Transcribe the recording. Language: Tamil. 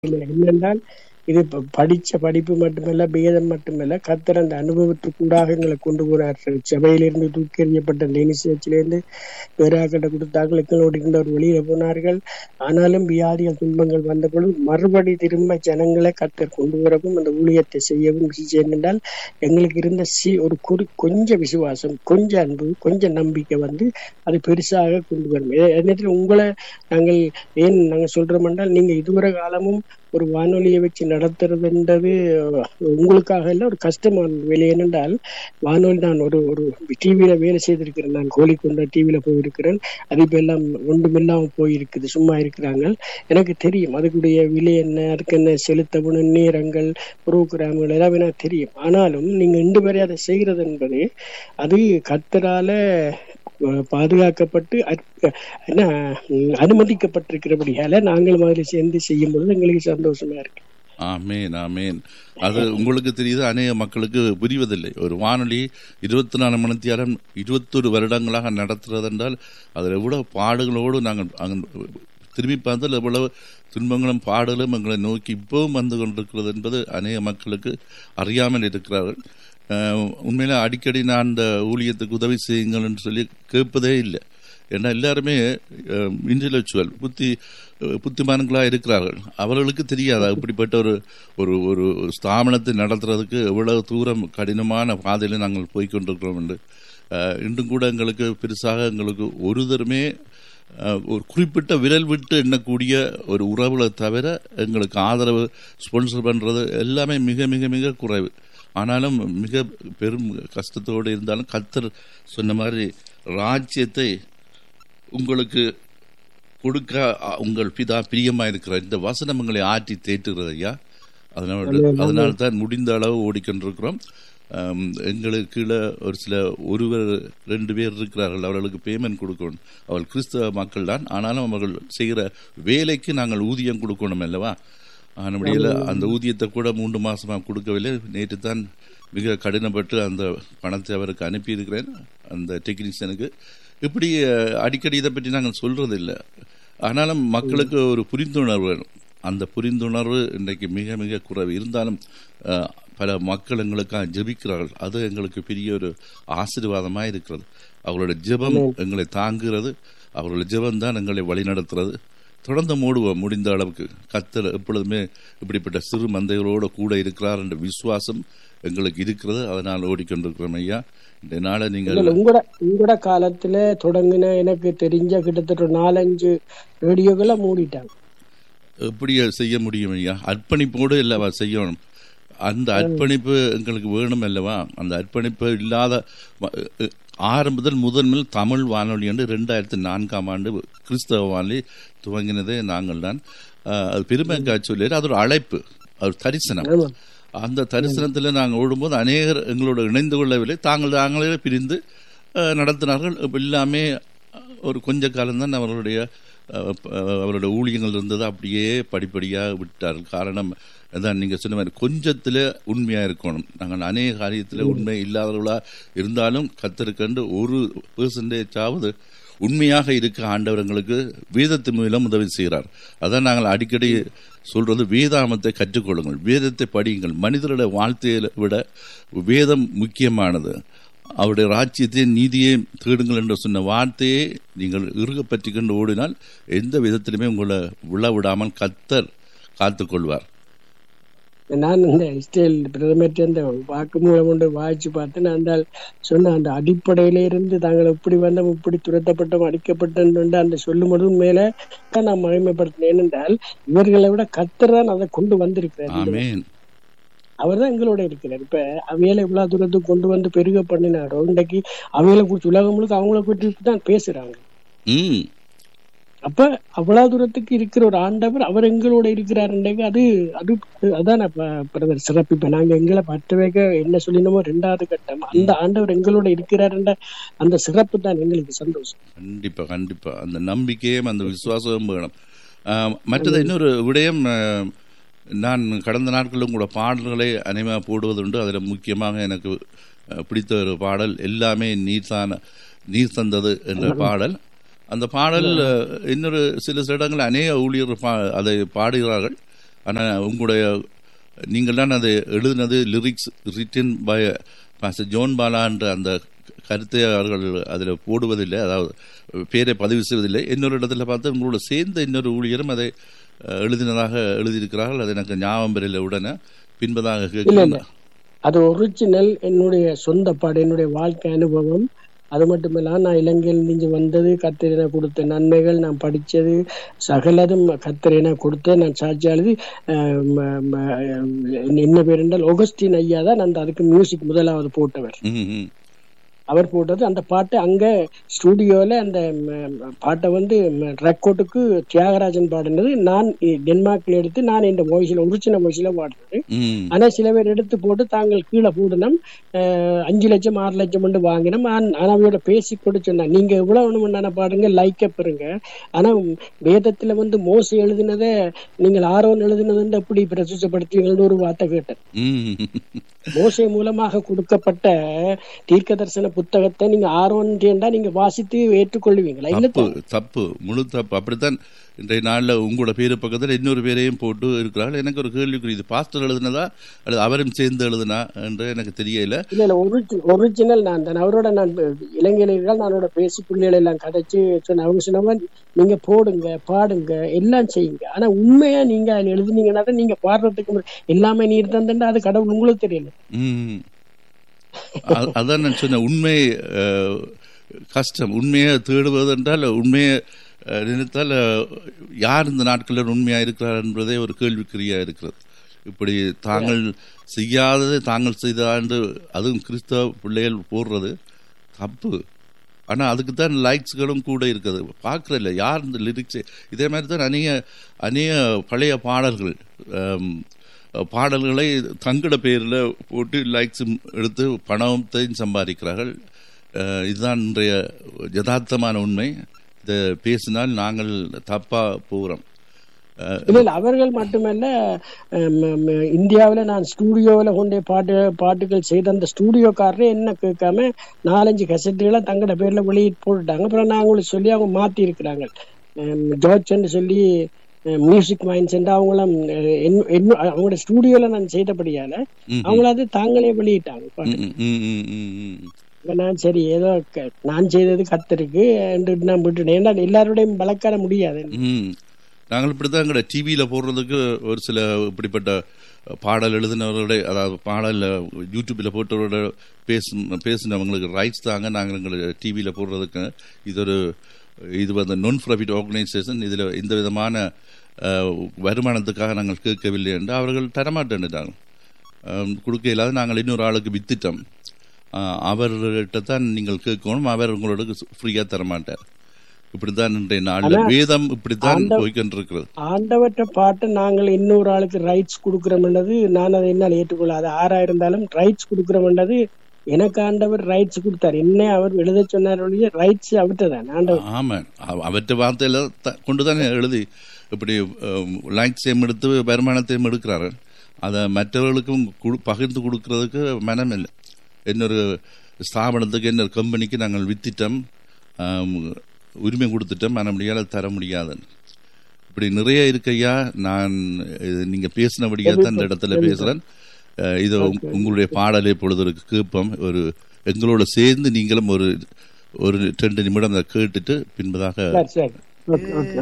என்னென்றால் இது ப- படிச்ச படிப்பு மட்டுமல்ல பேதம் மட்டுமல்ல கத்தர் அந்த அனுபவத்துக்கூடாக எங்களை கொண்டு போறார் சபையிலிருந்து தூக்கி எறியப்பட்ட லேனிசேச்சிலிருந்து பேராக்கட்டை கொடுத்தார்கள் எங்களோடு இருந்தவர் வெளியில போனார்கள் ஆனாலும் வியாதிகள் துன்பங்கள் வந்த பொழுது மறுபடி திரும்ப ஜனங்களை கத்தர் கொண்டு வரவும் அந்த ஊழியத்தை செய்யவும் செய்யும் என்றால் எங்களுக்கு இருந்த சி ஒரு குறி கொஞ்ச விசுவாசம் கொஞ்ச அன்பு கொஞ்ச நம்பிக்கை வந்து அது பெருசாக கொண்டு வரும் எ- நேரத்தில் உங்களை நாங்கள் ஏன் நாங்க சொல்றோம் என்றால் நீங்க இதுவரை காலமும் ஒரு வானொலியை வச்சு நடத்துறதுன்றது அஹ், உங்களுக்காக இல்ல ஒரு கஷ்டமான வேலை ஏனென்றால் வானொலி நான் ஒரு ஒரு டிவியில வேலை செய்திருக்கிறேன் நான் கோழிக்கொண்ட டிவியில போயிருக்கிறேன் அது இப்ப எல்லாம் ஒன்றுமில்லாம போயிருக்குது சும்மா இருக்கிறாங்க எனக்கு தெரியும் அதுக்குடைய விலை என்ன அதுக்கு என்ன செலுத்தப்படும் நேரங்கள் புரோகிராம்கள் எல்லாமே எனக்கு தெரியும் ஆனாலும் நீங்க இன்று வரை அதை செய்கிறது என்பது அது கத்தரால அஹ், பாதுகாக்கப்பட்டு அற்- என்ன உம், அனுமதிக்கப்பட்டிருக்கிறபடியால நாங்களும் அதில் சேர்ந்து செய்யும் பொழுது எங்களுக்கு சந்தோஷமா இருக்கு ஆமேன் ஆமேன் அது உங்களுக்கு தெரியுது அநேக மக்களுக்கு புரிவதில்லை ஒரு வானொலி இருபத்தி நாலு மணி நேரம் இருபத்தொரு வருடங்களாக நடத்துறது என்றால் அதில் எவ்வளவு பாடுகளோடு நாங்கள் அங்க திரும்பி பார்த்தால் எவ்வளவு துன்பங்களும் பாடுகளும் எங்களை நோக்கி இப்பவும் வந்து கொண்டிருக்கிறது என்பது அநேக மக்களுக்கு அறியாமல் இருக்கிறார்கள் அஹ், உண்மையில அடிக்கடி நான் அந்த ஊழியத்துக்கு உதவி செய்யுங்கள் என்று சொல்லி கேட்பதே இல்லை ஏன்னா எல்லாருமே இன்டலெக்சுவல் புத்தி அஹ், புத்திமான்களாக இருக்கிறார்கள் அவர்களுக்கு தெரியாது இப்படிப்பட்ட ஒரு ஒரு ஒரு ஸ்தாபனத்தை நடத்துறதுக்கு எவ்வளவு தூரம் கடினமான பாதையில் நாங்கள் போய் கொண்டிருக்கிறோம் என்று அஹ், இன்றும் கூட எங்களுக்கு பெருசாக எங்களுக்கு ஒரு தருமே அஹ், ஒரு குறிப்பிட்ட விரல் விட்டு எண்ணக்கூடிய ஒரு உறவுகளை தவிர எங்களுக்கு ஆதரவு ஸ்பான்சர் பண்றது எல்லாமே மிக மிக மிக குறைவு ஆனாலும் மிக பெரும் கஷ்டத்தோடு இருந்தாலும் கத்தர் சொன்ன மாதிரி ராஜ்யத்தை உங்களுக்கு கொடுக்க அ, உங்கள் பிதா பிரியமா இருக்கிற இந்த வசனம் உங்களை ஆற்றி தேற்றுகிறது ஐயா அதனால அதனால தான் முடிந்த அளவு ஓடிக்கொண்டிருக்கிறோம் ஆம், எங்களுக்கு கீழே ஒரு சில ஒருவர் ரெண்டு பேர் இருக்கிறார்கள் அவர்களுக்கு பேமெண்ட் கொடுக்கணும் அவள் கிறிஸ்தவ மக்கள் தான் ஆனாலும் அவர்கள் செய்கிற வேலைக்கு நாங்கள் ஊதியம் கொடுக்கணும் அல்லவா ஆனபடியில் அந்த ஊதியத்தை கூட மூன்று மாசமா கொடுக்கவில்லை நேற்று தான் மிக கடினப்பட்டு அந்த பணத்தை அவருக்கு அனுப்பியிருக்கிறேன் அந்த டெக்னீஷியனுக்கு இப்படி அஹ், அடிக்கடி இதை பற்றி நாங்கள் சொல்றது இல்லை ஆனாலும் மக்களுக்கு ஒரு புரிந்துணர்வு வேணும் அந்த புரிந்துணர்வு இன்றைக்கு மிக மிக குறைவு இருந்தாலும் அஹ், பல மக்கள் எங்களுக்காக ஜெபிக்கிறார்கள் அது எங்களுக்கு பெரிய ஒரு ஆசீர்வாதமாக இருக்கிறது அவங்களோட ஜெபம் எங்களை தாங்குகிறது அவர்களோட ஜெபம் தான் எங்களை வழிநடத்துறது தொடர்ந்து மூடுவோம் முடிந்த அளவுக்கு கத்தர் எப்பொழுதுமே இப்படிப்பட்ட சிறு மந்தைகளோடு கூட இருக்கிறார் என்ற விசுவாசம் எங்களுக்கு இருக்கிறது அதனால் ஓடிக்கொண்டிருக்கிறோம் ஐயா இந்த நாளை நீங்கள் இல்ல, உங்களோட உங்களோட காலத்துல தொடங்கின எனக்கு தெரிஞ்ச கிட்டத்தட்ட ஒரு நாலஞ்சு ரேடியோக்களை மூடிட்டாங்க எப்படி செய்ய முடியும் ஐயா அர்ப்பணிப்போடு இல்லவா செய்யணும் அந்த அர்ப்பணிப்பு எங்களுக்கு வேணும் அல்லவா அந்த அர்ப்பணிப்பு இல்லாத வ- அஹ் ஆரம்பத்தில் முதன்மில் தமிழ் வானொலி என்று ரெண்டாயிரத்தி நான்காம் ஆண்டு கிறிஸ்தவ வானொலி துவங்கினதே நாங்கள் தான் அஹ் அது பெருமைக்காக சொல்லி அது ஒரு அழைப்பு ஒரு தரிசனம் ஆமா. அந்த தரிசனத்தில் நாங்கள் ஓடும்போது அநேகர் எங்களோட இணைந்து கொள்ளவில்லை தாங்கள் தாங்களே பிரிந்து அஹ், நடத்தினார்கள் இப்ப எல்லாமே அஹ், ஒரு கொஞ்ச காலம்தான் அவர்களுடைய அஹ், ப- அவருடைய ஊழியங்கள் இருந்தது அப்படியே படிப்படியாக விட்டார்கள் காரணம் அதான் நீங்க சொன்ன மாதிரி கொஞ்சத்துல உண்மையா இருக்கணும் நாங்கள் அநேக காரியத்தில் உண்மை இல்லாதவர்களா இருந்தாலும் கத்தருக்கண்டு ஒரு பெர்சன்டேஜ் ஆவது உண்மையாக இருக்க ஆண்டவர் எங்களுக்கு வேதத்தின் மூலம் உதவி செய்கிறார் அதான் நாங்கள் அடிக்கடி சொல்றது வேதாமத்தை கற்றுக்கொள்ளுங்கள் வேதத்தை படியுங்கள் மனிதருடைய வாழ்த்தையை விட வேதம் முக்கியமானது அவருடைய ராஜ்யத்தையும் நீதியையும் தேடுங்கள் என்று சொன்ன வார்த்தையை நீங்கள் இறுக பற்றி கொண்டு ஓடினால் எந்த விதத்திலுமே உங்களை விழ விடாமல் கத்தர் காத்துக்கொள்வார் நான் இந்த இஸ்ரேல் பிரதமர் அந்த வாக்குமூலம் ஒன்று வாய்ச்சி பார்த்து நான் அந்த சொன்ன அந்த அடிப்படையில இருந்து தாங்கள் இப்படி வந்தோம் இப்படி துரத்தப்பட்டோம் அடிக்கப்பட்டோம் அந்த சொல்லும் பொழுது மேல தான் நான் மகிமைப்படுத்தினேன் ஏனென்றால் இவர்களை விட கத்தர் தான் அதை கொண்டு வந்திருக்கிறார் ஆமேன் அவர் தான் எங்களோட இருக்கிறார் இப்ப அவையில இவ்வளவு தூரத்துக்கு கொண்டு வந்து பெருக பண்ணினாரோ இன்றைக்கு அவையில குறிச்சு உலகம் முழுக்க அவங்கள பற்றி தான் பேசுறாங்க ம் அப்ப அவ்வளவு தூரத்துக்கு இருக்கிற ஒரு ஆண்டவர் அவர் எங்களோட இருக்கிறாருன்றங்க அது அது அதான் பிரதர் சிறப்பு இப்ப நாங்க எங்களை பற்ற வைக்க என்ன சொல்லினோமோ ரெண்டாவது கட்டம் அந்த ஆண்டவர் எங்களோட இருக்கிறாருன்ற அந்த சிறப்பு தான் எங்களுக்கு சந்தோஷம் கண்டிப்பா கண்டிப்பா அந்த நம்பிக்கையும் அந்த விசுவாசமும் வேணும் ஆஹ், மற்றது இன்னொரு விடயம் ஆஹ், நான் கடந்த நாட்களிலும் கூட பாடல்களை அனைவா போடுவதுண்டு அதில் முக்கியமாக எனக்கு ஆஹ், பிடித்த ஒரு பாடல் எல்லாமே நீர் தான் நீர் தந்தது என்ற பாடல் அந்த பாடல் அஹ், இன்னொரு சில சில இடங்கள் அநேக ஊழியர் பா- அதை பாடுகிறார்கள் ஆனா உங்களுடைய நீங்கள் தான் அது எழுதினது lyrics written by master John Bala என்ற அந்த கருத்தை அவர்கள் அதில் போடுவதில்லை அதாவது பேரை பதிவு செய்வதில்லை இன்னொரு இடத்துல பார்த்து உங்களோட சேர்ந்த இன்னொரு ஊழியரும் அதை அஹ், எழுதினதாக எழுதியிருக்கிறார்கள் அது எனக்கு ஞாபகம் பெறல உடனே பின்பதாக இல்ல இல்ல கேட்கிறேன் அது ஒரிஜினல் என்னுடைய சொந்த பாடு என்னுடைய வாழ்க்கை அனுபவம் அது மட்டும் இல்ல நான் இலங்கையில் இருந்து வந்தது கத்திரின கொடுத்த நன்மைகள் நான் படிச்சது சகலதும் கத்திரின கொடுத்த நான் சாட்சி எழுதி அஹ், ம- ம- என்ன பேர் என்றால் ஒகஸ்டின் ஐயா தான் அந்த அதுக்கு மியூசிக் முதலாவது போட்டவர் ம், ம். அவர் போட்டது அந்த பாட்டு அங்க ஸ்டூடியோல அந்த ம, ம, பாட்டை வந்து ரெக்கார்டுக்கு தியாகராஜன் பாடினது நான் இ- டென்மார்க்ல எடுத்து நான் இந்த வாய்ஸ்ல ஒரிஜினல் வாய்ஸ்ல பாடுறது ம். ஆனா சில பேர் எடுத்து போட்டு தாங்கள் கீழே போடணும் அஹ், அஞ்சு லட்சம் ஆறு லட்சம் கொண்டு வாங்கினோம் ஆனா- ஆனா அவையோட பேசி கூட சொன்னாங்க நீங்க எவ்வளவு வேணும்னா பாடுங்க லைக்க பெறுங்க ஆனா வேதத்துல வந்து மோச எழுதினத நீங்கள் ஆரோன் எழுதினது எப்படி பிரசுத்தப்படுத்துவீங்கன்னு ஒரு வார்த்தை கேட்டேன் ம். மோசை மூலமாக கொடுக்கப்பட்ட தீர்க்க தரிசன புத்தகத்தை நீங்க ஆர்வன்றா நீங்க வாசித்து ஏற்றுக்கொள்வீங்களா இல்ல தப்பு தப்பு முழு தப்பு அப்படித்தான் இன்றைய நாள்ல உங்களோட பேரு பக்கத்துல இன்னொரு பேரையும் போட்டு இருக்கிறார்கள் எனக்கு ஒரு கேள்விக்குறி இது பாஸ்டர் எழுதுனதா அல்லது அவரும் சேர்ந்து எழுதுனா என்று எனக்கு தெரியல இல்ல இல்ல ஒரிஜினல் ஒரிஜினல் நான் தான் அவரோட நான் இளைஞர்கள் நானோட பேசி பிள்ளைகளை எல்லாம் கதைச்சு சொன்ன அவங்க சொன்னவன் நீங்க போடுங்க பாடுங்க எல்லாம் செய்யுங்க ஆனா உண்மையா நீங்க அதுல எழுதுனீங்கன்னா தான் நீங்க பாடுறதுக்கு முன்ன- எல்லாமே நீர் தந்தா அது கடவுள் உங்களுக்கு தெரியல ம். அ- அதான் நான் சொன்னேன் உண்மை அஹ், கஷ்டம் உண்மையை தேடுவது என்றால் உண்மையை அஹ், நினைத்தால் அஹ், யார் இந்த நாட்களில் உண்மையா இருக்கிறார் என்பதே ஒரு கேள்விக்குறியா இருக்கிறது இப்படி தாங்கள் செய்யாததை தாங்கள் செய்தா என்று அதுவும் கிறிஸ்தவ பிள்ளைகள் போடுறது தப்பு ஆனா அதுக்கு தான் லைக்ஸ்களும் கூட இருக்குது பார்க்கறதில்ல யார் இந்த லிரிக்ஸ் இதே மாதிரி தான் அநேக அநேக பழைய பாடல்கள் ஆம், பாடல்களை தங்கட பேரில் போட்டு லைக்ஸ் எடுத்து பணத்தையும் சம்பாதிக்கிறார்கள் அஹ், இதுதான் இன்றைய யதார்த்தமான உண்மை இதை பேசினால் நாங்கள் தப்பா போகிறோம் இல்ல இல்ல அவர்கள் மட்டுமல்ல அஹ், ம- ம- இந்தியாவுல நான் ஸ்டூடியோவில் கொண்டே பாட்டு பாட்டுகள் செய்த அந்த ஸ்டூடியோக்காரரே என்ன கேட்காம நாலஞ்சு கசட்டுகளை தங்கட பேர்ல வெளியிட்டு போட்டுட்டாங்க அப்புறம் நான் அவங்களுக்கு சொல்லி அவங்க மாத்தி இருக்கிறாங்க ஜார்ஜ்ன்னு சொல்லி மியூசிக் மைண்ட்ஸ் அவங்களும் அஹ், என்ன- என்ன- அவங்களோட ஸ்டூடியோல நான் செய்தபடியால ம், அவங்கள அது தாங்களே வெளியிட்டாங்க பாட்டு. ம், ம், ம், ம், ம். இப்ப நான் சரி ஏதோ க- நான் செய்தது கத்திருக்கு என்று நான் விட்டுட்டேன் ஏன்னா எல்லாரோடையும் வழக்காட முடியாது ம். நாங்கள் இப்படித்தான் எங்கட டிவியில போடுறதுக்கு ஒரு சில இப்படிப்பட்ட பாடல் எழுதினவர்களுடைய அதாவது பாடல் யூடியூப்ல போட்டவரோட பேசும் பேசினவங்களுக்கு ரைட்ஸ் தாங்க நாங்கள் எங்களை டிவியில போடுறதுக்கு இது ஒரு இது வந்து நான் ப்ராஃபிட் ஆர்கனைசேஷன் இதுல எந்த விதமான அஹ், வருமானத்துக்காக நாங்கள் கேட்கவில்லை என்று அவர்கள் தரமாட்டேன்ட்டாங்க கொடுக்க இல்லாத நாங்கள் இன்னொரு ஆளுக்கு வித்துட்டோம் அஹ், அவர்கிட்ட தான் நீங்கள் கேட்கணும் அவர் உங்களுக்கு ஃப்ரீயா தரமாட்டார் இப்படித்தான் இன்றைய நாள்ல வேதம் இப்படித்தான் போய்கொண்டிருக்கிறது ஆண்டவற்ற பாட்டு நாங்கள் இன்னொரு ஆளுக்கு ரைட்ஸ் கொடுக்கிறோம்ன்றது நான் அதை என்னால் ஏற்றுக்கொள்ள அது ஆறா இருந்தாலும் ரைட்ஸ் கொடுக்கிறோம்ன்றது எனக்கு ஆண்டவர் ரைட்ஸ் கொடுத்தார் என்ன அவர் எழுத சொன்னார் ஒழிய ரைட்ஸ் அவர்கிட்ட தான் ஆண்டவர் ஆமா அவ- அவற்றை வார்த்தையில த- கொண்டுதானே எழுதி இப்படி லைக்ஸையும் எடுத்து வருமானத்தையும் எடுக்கிறாரு அதை மற்றவர்களுக்கும் குடு- பகிர்ந்து கொடுக்கறதுக்கு மனம் இல்லை இன்னொரு ஸ்தாபனத்துக்கு இன்னொரு கம்பெனிக்கு நாங்கள் வித்திட்டோம் ஆம், உரிமை கொடுத்துட்டோம் மன முடியாத தர முடியாதுன்னு இப்படி நிறைய இருக்கையா நான் இது நீங்க பேசினபடியா தான் இந்த இடத்துல பேசுறேன் அஹ், இது உங்க- உங்களுடைய பாடலை பொழுது ஒரு கேட்போம் ஒரு எங்களோட சேர்ந்து நீங்களும் ஒரு ஒரு ரெண்டு நிமிடம் அதை கேட்டுட்டு பின்பதாக சரி சரி ஓகே ஓகே